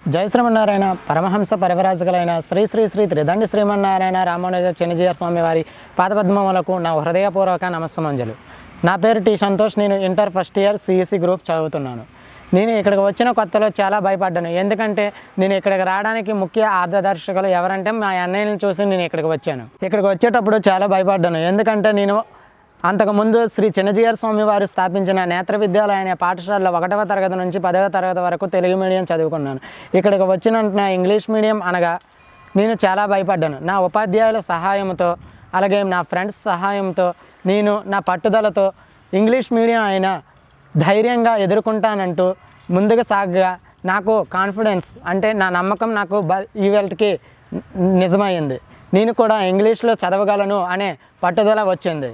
జయ శ్రీమన్నారాయణ పరమహంస పరివరాజకులైన శ్రీ శ్రీ శ్రీ త్రిదండి శ్రీమన్నారాయణ రామానుజ చిన్నజీయ స్వామి వారి పాదపద్మములకు నా హృదయపూర్వక నమస్సమంజలు నా పేరు టి సంతోష్ నేను inter first year CSC group చదువుతున్నాను నేను ఇక్కడికి వచ్చిన కొత్తలో చాలా భయపడ్డాను ఎందుకంటే నేను ఇక్కడికి రావడానికి ముఖ్య ఆదర్శకులు ఎవరంటే మా అన్నయ్యని చూసి నేను ఇక్కడికి వచ్చాను ఇక్కడికి వచ్చేటప్పుడు చాలా భయపడ్డాను ఎందుకంటే నేను అంతకుముందు శ్రీ చిన్నజీయర్ స్వామి వారు స్థాపించిన నేత్ర విద్యాలయ అనే పాఠశాలలో ఒకటవ తరగతి నుంచి పదవ తరగతి వరకు తెలుగు మీడియం చదువుకున్నాను ఇక్కడికి వచ్చిన నా ఇంగ్లీష్ మీడియం అనగా నేను చాలా భయపడ్డాను నా ఉపాధ్యాయుల సహాయంతో అలాగే నా ఫ్రెండ్స్ సహాయంతో నేను నా పట్టుదలతో ఇంగ్లీష్ మీడియం అయినా ధైర్యంగా ఎదుర్కొంటానంటూ ముందుకు సాగగా నాకు కాన్ఫిడెన్స్ అంటే నా నమ్మకం నాకు బ ఈవేళకి నిజమైంది నేను కూడా ఇంగ్లీష్లో చదవగలను అనే పట్టుదల వచ్చింది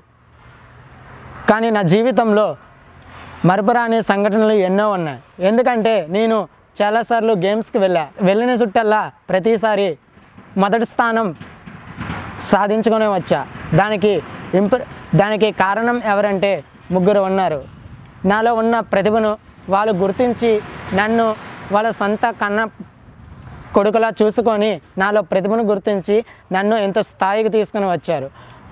కానీ నా జీవితంలో మరపురాని సంఘటనలు ఎన్నో ఉన్నాయి ఎందుకంటే నేను చాలాసార్లు గేమ్స్కి వెళ్ళా వెళ్ళిన చుట్టల్లా ప్రతిసారి మొదటి స్థానం సాధించుకొని వచ్చా దానికి ఇంప్ర దానికి కారణం ఎవరంటే ముగ్గురు ఉన్నారు నాలో ఉన్న ప్రతిభను వాళ్ళు గుర్తించి నన్ను వాళ్ళ సొంత కన్న కొడుకులా చూసుకొని నాలో ప్రతిభను గుర్తించి నన్ను ఇంత స్థాయికి తీసుకుని వచ్చారు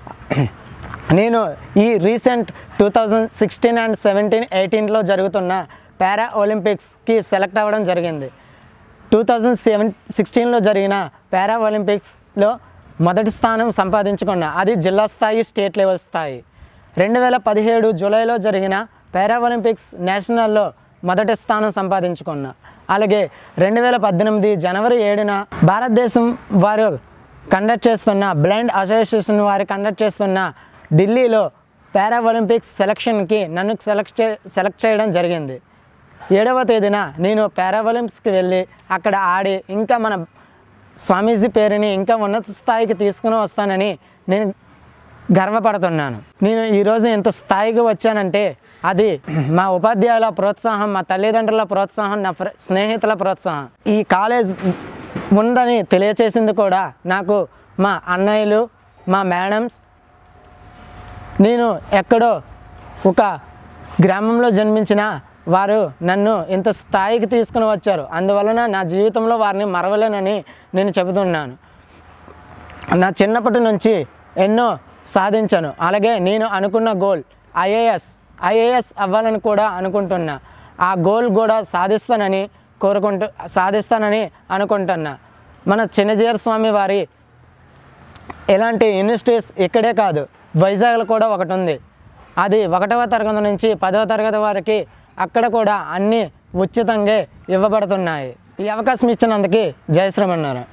నేను ఈ recent two thousand sixteen and seventeen ఎయిటీన్లో జరుగుతున్న పారా ఒలింపిక్స్కి సెలెక్ట్ అవ్వడం జరిగింది టూ థౌజండ్ సెవెన్ సిక్స్టీన్లో జరిగిన పారా ఒలింపిక్స్లో మొదటి స్థానం సంపాదించుకున్నా అది జిల్లా స్థాయి స్టేట్ లెవెల్ స్థాయి రెండు వేల పదిహేడు జూలైలో జరిగిన పారా ఒలింపిక్స్ నేషనల్లో మొదటి స్థానం సంపాదించుకున్నా అలాగే రెండు వేల పద్దెనిమిది జనవరి ఏడున భారతదేశం వారు కండక్ట్ చేస్తున్న బ్లైండ్ అసోసియేషన్ వారు కండక్ట్ చేస్తున్న ఢిల్లీలో పారా ఒలింపిక్స్ సెలక్షన్కి నన్ను సెలెక్ట్ చే సెలెక్ట్ చేయడం జరిగింది ఏడవ తేదీన నేను పారా ఒలింపిక్స్కి వెళ్ళి అక్కడ ఆడి ఇంకా మన స్వామీజీ పేరుని ఇంకా ఉన్నత స్థాయికి తీసుకుని వస్తానని నేను గర్వపడుతున్నాను నేను ఈరోజు ఇంత స్థాయికి వచ్చానంటే అది మా ఉపాధ్యాయుల ప్రోత్సాహం మా తల్లిదండ్రుల ప్రోత్సాహం నా ఫ్రె- స్నేహితుల ప్రోత్సాహం ఈ కాలేజ్ ఉందని తెలియచేసింది కూడా నాకు మా అన్నయ్యలు మా మేడమ్స్ నేను ఎక్కడో ఒక గ్రామంలో జన్మించిన వారు నన్ను ఇంత స్థాయికి తీసుకుని వచ్చారు అందువలన నా జీవితంలో వారిని మరవలేనని నేను చెబుతున్నాను నా చిన్నప్పటి నుంచి ఎన్నో సాధించాను అలాగే నేను అనుకున్న గోల్ ఐఏఎస్ ఐఏఎస్ అవ్వాలని కూడా అనుకుంటున్నా ఆ గోల్ కూడా సాధిస్తానని కోరుకుంటూ సాధిస్తానని అనుకుంటున్నా మన చిన్నజీయర్ స్వామి వారి ఇలాంటి యూనివర్సిటీస్ ఇక్కడే కాదు వైజాగ్లో కూడా ఒకటి ఉంది అది ఒకటవ తరగతి నుంచి పదవ తరగతి వరకు అక్కడ కూడా అన్నీ ఉచితంగా ఇవ్వబడుతున్నాయి ఈ అవకాశం ఇచ్చినందుకు జయ శ్రీమన్నారాయణ